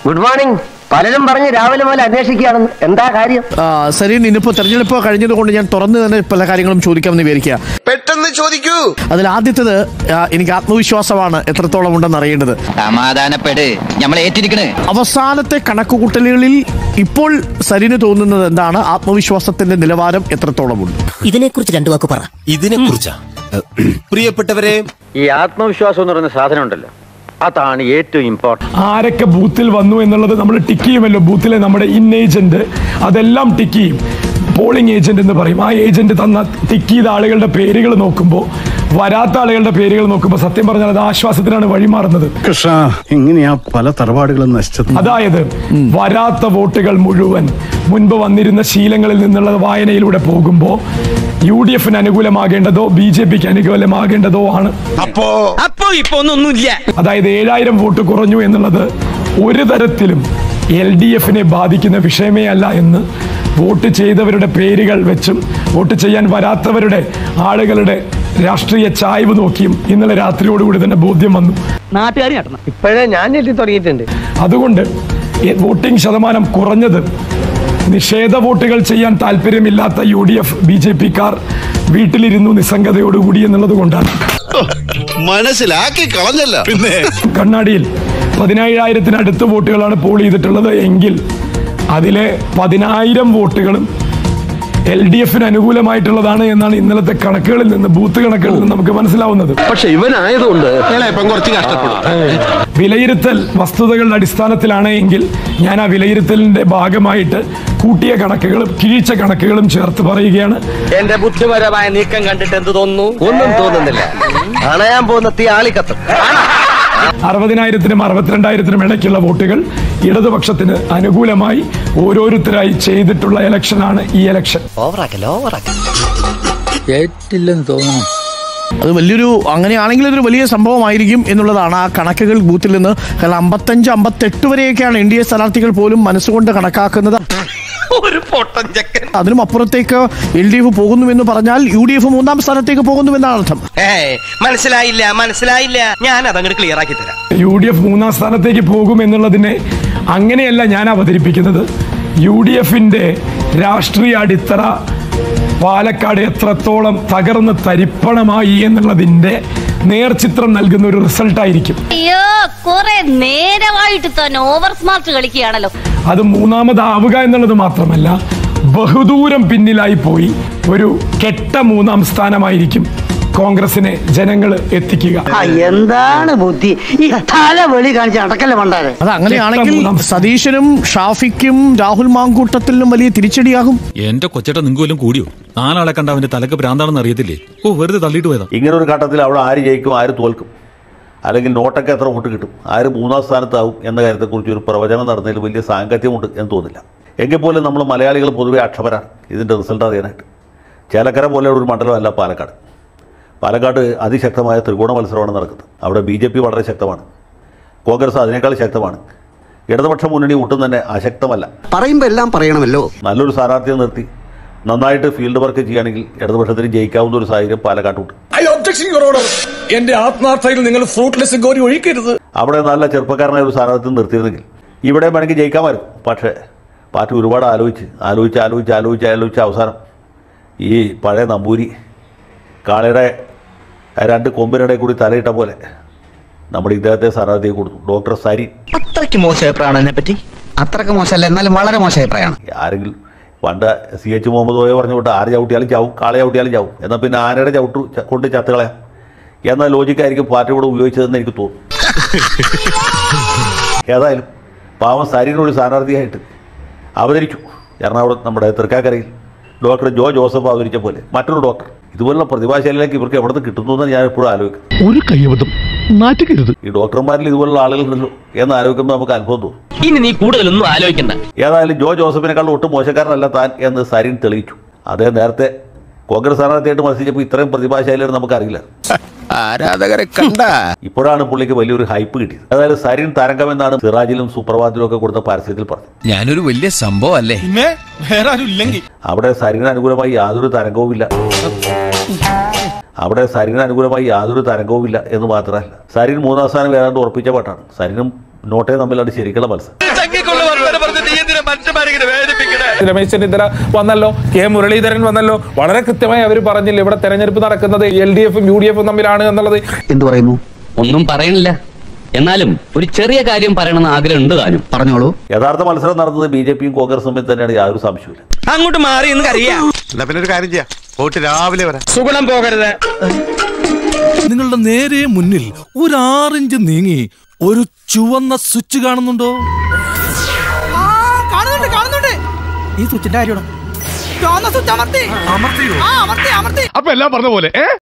good morning പലരും പറഞ്ഞ് രാവിലെ മുതൽ അന്വേഷിക്കുകയാണെന്ന് എന്താ കാര്യം ആ, സരീൻ ഇന്നിപ്പോ തെരഞ്ഞെടുപ്പ് കഴിഞ്ഞതുകൊണ്ട് ഞാൻ തുറന്നു തന്നെ പല കാര്യങ്ങളും ചോദിക്കാമെന്ന് വിചാരിക്കുക പെട്ടെന്ന് ചോദിക്കൂ അതിൽ ആദ്യത്തേത് ആ, എനിക്ക് ആത്മവിശ്വാസമാണ് എത്രത്തോളം ഉണ്ടെന്ന് അറിയേണ്ടത് സമാധാനപ്പെട് നമ്മൾ ഏറ്റിരിക്കണ് അവസാനത്തെ കണക്കുകൂട്ടലുകളിൽ ഇപ്പോൾ സരീന് തോന്നുന്നത് എന്താണ് ആത്മവിശ്വാസത്തിന്റെ നിലവാരം എത്രത്തോളമുണ്ട് ഇതിനെക്കുറിച്ച് രണ്ടു വാക്ക് പറ ഇതിനെ കുറിച്ചാ പ്രിയപ്പെട്ടവരെ ഈ ആത്മവിശ്വാസം എന്ന് പറയുന്ന സാധനം ഉണ്ടല്ലോ അതാണ് ഏറ്റവും ഇമ്പോർട്ടന്റ് ആരൊക്കെ ബൂത്തിൽ വന്നു എന്നുള്ളത് നമ്മൾ ടിക്ക് ചെയ്യുമല്ലോ ബൂത്തിലെ നമ്മുടെ ഇൻ ഏജന്റ് അതെല്ലാം ടിക്ക് ചെയ്യും പോളിംഗ് ഏജന്റ് എന്ന് പറയും ആ ഏജന്റ് തന്ന ടിക്ക് ചെയ്ത ആളുകളുടെ പേരുകൾ നോക്കുമ്പോൾ വരാത്ത ആളുകളുടെ പേരുകൾ നോക്കുമ്പോൾ സത്യം പറഞ്ഞാൽ അത് ആശ്വാസത്തിനാണ് വഴിമാറുന്നത് കൃഷ്ണ എങ്ങനെയാ പല തറവാടുകളും നശിച്ചത് അതായത് വരാത്ത വോട്ടുകൾ മുഴുവൻ മുൻപ് വന്നിരുന്ന ശീലങ്ങളിൽ നിന്നുള്ള വായനയിലൂടെ പോകുമ്പോൾ യു ഡി എഫിന് അനുകൂലമാകേണ്ടതോ ബി ജെ പിക്ക് അനുകൂലമാകേണ്ടതോ ആണ് അപ്പോ അപ്പോ ഇപ്പൊ ഒന്നൊന്നുമില്ല അതായത് ഏഴായിരം വോട്ട് കുറഞ്ഞു എന്നുള്ളത് ഒരു തരത്തിലും എൽ ഡി എഫിനെ ബാധിക്കുന്ന വിഷയമേ അല്ല എന്ന് വോട്ട് ചെയ്തവരുടെ പേരുകൾ വെച്ചും വോട്ട് ചെയ്യാൻ വരാത്തവരുടെ ആളുകളുടെ രാഷ്ട്രീയ ചായ്വ് നോക്കിയും ഇന്നലെ രാത്രിയോടുകൂടി തന്നെ ബോധ്യം വന്നു നാട്ടുകാർ നടണം ഇപ്പോഴേ ഞാൻ ചെല്ലി തുടങ്ങിയിട്ടുണ്ട് അതുകൊണ്ട് ഈ വോട്ടിംഗ് ശതമാനം കുറഞ്ഞത് നിഷേധ വോട്ടുകൾ ചെയ്യാൻ താല്പര്യമില്ലാത്ത U D F B J പിക്കാർ വീട്ടിലിരുന്നു നിസ്സംഗതയോടുകൂടി എന്നുള്ളത് കൊണ്ടാണ് മനസ്സിലാക്കി കളഞ്ഞല്ല പിന്നെ കണ്ണാടിയിൽ പതിനേഴായിരത്തിനടുത്ത് വോട്ടുകളാണ് പോൾ ചെയ്തിട്ടുള്ളത് എങ്കിൽ അതിലെ പതിനായിരം വോട്ടുകളും എൽ ഡി എഫിന് അനുകൂലമായിട്ടുള്ളതാണ് എന്നാണ് ഇന്നലത്തെ കണക്കുകളിൽ നിന്ന് ബൂത്ത് കണക്കുകളിൽ നിന്ന് നമുക്ക് മനസ്സിലാവുന്നത് പക്ഷെ ഇവനായതുകൊണ്ട് ഇപ്പം കുറച്ച് കഷ്ടപ്പെടും വിലയിരുത്തൽ വസ്തുതകളുടെ അടിസ്ഥാനത്തിലാണ് എങ്കിൽ ഞാൻ ആ വിലയിരുത്തലിന്റെ ഭാഗമായിട്ട് കൂട്ടിയ കണക്കുകളും കിഴിച്ച കണക്കുകളും ചേർത്ത് പറയുകയാണ് എന്റെ ബുദ്ധിപരമായ നീക്കം കണ്ടിട്ട് എന്ത് തോന്നുന്നു ഒന്നും തോന്നുന്നില്ല അണയാൻ പോകുന്ന തീ ആളിക്കത്തും അറുപതിനായിരത്തിനും അറുപത്തിരണ്ടായിരത്തിനും ഇടയ്ക്കുള്ള വോട്ടുകൾ ഇടതുപക്ഷത്തിന് അനുകൂലമായി ഓരോരുത്തരായി ചെയ്തിട്ടുള്ള ഇലക്ഷനാണ് ഈ ഇലക്ഷൻ അത് വലിയൊരു അങ്ങനെയാണെങ്കിൽ അതൊരു വലിയ സംഭവമായിരിക്കും എന്നുള്ളതാണ് ആ കണക്കുകൾ ബൂത്തിൽ നിന്ന് കാരണം അമ്പത്തഞ്ച് അമ്പത്തെട്ട് വരെയൊക്കെയാണ് എൻ ഡി എ സ്ഥാനാർത്ഥികൾ പോലും മനസ്സുകൊണ്ട് കണക്കാക്കുന്നത് ഒരു പൊട്ടൻ ചെക്കൻ അതിനും അപ്പുറത്തേക്ക് എൽ ഡി എഫ് പോകുന്നുവെന്ന് പറഞ്ഞാൽ യു ഡി എഫ് മൂന്നാം സ്ഥാനത്തേക്ക് പോകുന്നുവെന്നാണ് അർത്ഥം മനസ്സിലായില്ല മനസ്സിലായില്ല ഞാൻ അതങ്ങോട്ട് ക്ലിയർ ആക്കി തരാം യു ഡി എഫ് മൂന്നാം സ്ഥാനത്തേക്ക് പോകും എന്നുള്ളതിനെ അങ്ങനെയല്ല ഞാൻ അവതരിപ്പിക്കുന്നത് യു ഡി എഫിന്റെ രാഷ്ട്രീയ അടിത്തറ പാലക്കാട് എത്രത്തോളം തകർന്ന് തരിപ്പണമായി എന്നുള്ളതിന്റെ നേർചിത്രം നൽകുന്ന ഒരു റിസൾട്ടായിരിക്കും അയ്യോ കുറെ നേരമായിട്ട് തന്നെ ഓവർ സ്മാർട്ട് കളിക്കുകയാണല്ലോ അത് മൂന്നാമതാവുക എന്നുള്ളത് മാത്രമല്ല ബഹുദൂരം പിന്നിലായി പോയി ഒരു കെട്ട മൂന്നാം സ്ഥാനമായിരിക്കും കോൺഗ്രസിനെ ജനങ്ങൾ എത്തിക്കുക എന്താണ് ബുദ്ധി ഈ തല വെളി കാണിച്ച് അടക്കല്ലേ പണ്ടാരെ അത് അങ്ങനെയാണെങ്കിൽ മൂന്നാം സതീശനും ഷാഫിക്കും രാഹുൽ മാങ്കൂട്ടത്തിലും വലിയ തിരിച്ചടിയാകും എന്റെ കൊച്ചേട്ട നിങ്ങൾക്ക് വല്ലതും കൂടിയോ നാലാളെ കണ്ട അവന്റെ തലക്ക് ഭ്രാന്താണെന്ന് അറിയത്തില്ലേ ഓ വെറുതെ തള്ളിയിട്ട് പോയതാ ഇങ്ങനെ ഒരു ഘട്ടത്തിൽ അവിടെ ആര് ജയിക്കും ആര് തോൽക്കും അല്ലെങ്കിൽ നോട്ടൊക്കെ എത്ര വോട്ട് കിട്ടും ആര് മൂന്നാം സ്ഥാനത്താവും എന്ന കാര്യത്തെക്കുറിച്ച് ഒരു പ്രവചനം നടന്നതിൽ വലിയ സാങ്കത്യമുണ്ട് എന്ന് തോന്നില്ല എങ്കിൽ പോലും നമ്മൾ മലയാളികൾ പൊതുവെ അക്ഷമരാണ് ഇതിൻ്റെ റിസൾട്ട് അറിയാനായിട്ട് ചേലക്കര പോലെ ഒരു മണ്ഡലമല്ല പാലക്കാട് പാലക്കാട് അതിശക്തമായ ത്രികോണ മത്സരമാണ് നടക്കുന്നത് അവിടെ ബി ജെ പി വളരെ ശക്തമാണ് കോൺഗ്രസ് അതിനേക്കാൾ ശക്തമാണ് ഇടതുപക്ഷ മുന്നണി ഒട്ടും തന്നെ അശക്തമല്ല പറയുമ്പോ എല്ലാം പറയണമല്ലോ നല്ലൊരു സ്ഥാനാർത്ഥിയെ നിർത്തി നന്നായിട്ട് ഫീൽഡ് വർക്ക് ചെയ്യുകയാണെങ്കിൽ ഇടതുപക്ഷത്തിന് ജയിക്കാവുന്ന ഒരു സാഹചര്യം പാലക്കാട്ടുണ്ട് ഐ ഒബ്ജക്ഷൻ യുവർ ഓർഡർ എന്റെ ആത്മാർത്ഥയിൽ നിങ്ങൾ ഫ്രൂട്ട്ലെസ് ഗോരി ഒഴിക്കരുത് അവിടെ നല്ല ചെറുപ്പക്കാരനായ ഒരു സ്ഥാനാർത്ഥി നിർത്തിയിരുന്നെങ്കിൽ ഇവിടെ വേണമെങ്കിൽ ജയിക്കാമായിരുന്നു പക്ഷേ പാർട്ടി ഒരുപാട് ആലോചിച്ച് ആലോചിച്ച് ആലോചിച്ച് ആലോചിച്ച് ആലോചിച്ച് അവസാനം ഈ പഴയ നമ്പൂരി കാളയുടെ രണ്ട് കൊമ്പിനിടെ കൂടി തലയിട്ട പോലെ നമ്മുടെ ഇദ്ദേഹത്തെ സ്ഥാനാർത്ഥിയെ കൊടുത്തു ഡോക്ടർ സരി അത്രയ്ക്ക് മോശം അഭിപ്രായമാണ് എന്നെ പറ്റി അത്രക്ക് മോശമല്ല എന്നാലും വളരെ മോശം അഭിപ്രായമാണ് ആരെങ്കിലും പണ്ട് സി എച്ച് മുഹമ്മദ് കോയ പറഞ്ഞു വിട്ട് ആര് ചവിട്ടിയാലും ചാവും കാളെ ചവിട്ടിയാലും ചാവും എന്നാൽ പിന്നെ ആനയുടെ ചവിട്ട് ച- കൊണ്ട് ചത്തുകളയാം എന്ന ലോജിക്കായിരിക്കും പാർട്ടി കൂടെ ഉപയോഗിച്ചതെന്ന് എനിക്ക് തോന്നുന്നു ഏതായാലും പാവം സരീനൊരു സ്ഥാനാർത്ഥിയായിട്ട് അവതരിച്ചു എറണാകുളം നമ്മുടെ തൃക്കാക്കരയിൽ ഡോക്ടർ ജോ ജോസഫ് അവതരിച്ച പോലെ മറ്റൊരു ഡോക്ടർ ഇതുപോലുള്ള പ്രതിഭാശാലിലേക്ക് ഇവർക്ക് എവിടെ നിന്ന് കിട്ടുന്നു എന്ന് ഞാൻ എപ്പോഴും ആലോചിക്കും ഒരു കൈവതം നാറ്റുകരുത് ഈ ഡോക്ടർമാരിൽ ഇതുപോലുള്ള ആളുകളുണ്ടല്ലോ എന്ന് ആലോചിക്കുമ്പോൾ നമുക്ക് അനുഭവം തോന്നും ഇനി നീ കൂടുതലൊന്നും ആലോചിക്കണ്ട ഏതായാലും ജോ ജോസഫിനേക്കാൾ ഒട്ടും മോശക്കാരനല്ല താൻ എന്ന് സരിൻ തെളിയിച്ചു അദ്ദേഹം നേരത്തെ കോൺഗ്രസ് സ്ഥാനാർത്ഥിയായിട്ട് മത്സരിച്ചപ്പോൾ ഇത്രയും പ്രതിഭാശാലിയാണ് നമുക്കറിയില്ല ആരാധകരെ കണ്ട ഇപ്പോഴാണ് പുള്ളിക്ക് വലിയൊരു ഹൈപ്പ് കിട്ടിയത് അതായത് സരിൻ തരംഗം എന്നാണ് സിറാജിലും സുപ്രഭാതിലും ഒക്കെ കൊടുത്ത പരസ്യത്തിൽ പറഞ്ഞു ഞാനൊരു വലിയ സംഭവം അല്ലേ വേറെ ആരും ഇല്ലെങ്കിൽ അവിടെ സരിന് അനുകൂലമായി യാതൊരു തരംഗവുമില്ല അവിടെ സരിന് അനുകൂലമായി യാതൊരു തരംഗവുമില്ല എന്ന് മാത്രമല്ല സരിൻ മൂന്നാം സ്ഥാനം ഏതാണ്ട് ഉറപ്പിച്ച പാട്ടാണ് സരിനും നോട്ടയും തമ്മിലാണ് ശരിക്കുള്ള മത്സരം രമേശ് ചെന്നിത്തല വന്നല്ലോ കെ മുരളീധരൻ വന്നല്ലോ വളരെ കൃത്യമായി അവർ പറഞ്ഞില്ല ഇവിടെ തെരഞ്ഞെടുപ്പ് നടക്കുന്നത് എൽ ഡി എഫും യു ഡി എഫും തമ്മിലാണ് എന്നുള്ളത് എന്തു പറയുന്നു ഒന്നും പറയണില്ല എന്നാലും ഒരു ചെറിയ കാര്യം പറയണമെന്ന് ആഗ്രഹമുണ്ട് താനും പറഞ്ഞോളൂ യഥാർത്ഥ മത്സരം നടന്നത് ബി ജെ പിയും കോൺഗ്രസും തമ്മിൽ തന്നെയാണ് യാതൊരു സംശയമില്ല അങ്ങോട്ട് മാറി എന്ന് അറിയാം എന്നാ പിന്നെ ഒരു കാര്യം ചെയ്യാം പോയിട്ട് രാവിലെ വരാം സുഗുണം പോകരുത് നിങ്ങളുടെ നേരെ മുന്നിൽ ഒരു ആറിഞ്ച് നീങ്ങി ഒരു ചുവന്ന സ്വിച്ച് കാണുന്നുണ്ടോ കാണുന്നുണ്ട് കാണുന്നുണ്ട് ഈ സ്വിച്ചിന്റെ കാര്യമാണ് സ്വിച്ച് അമർത്തി അമർത്തിയോ ആ അമർത്തി അമർത്തി അപ്പൊ എല്ലാം പറഞ്ഞ പോലെ ഏ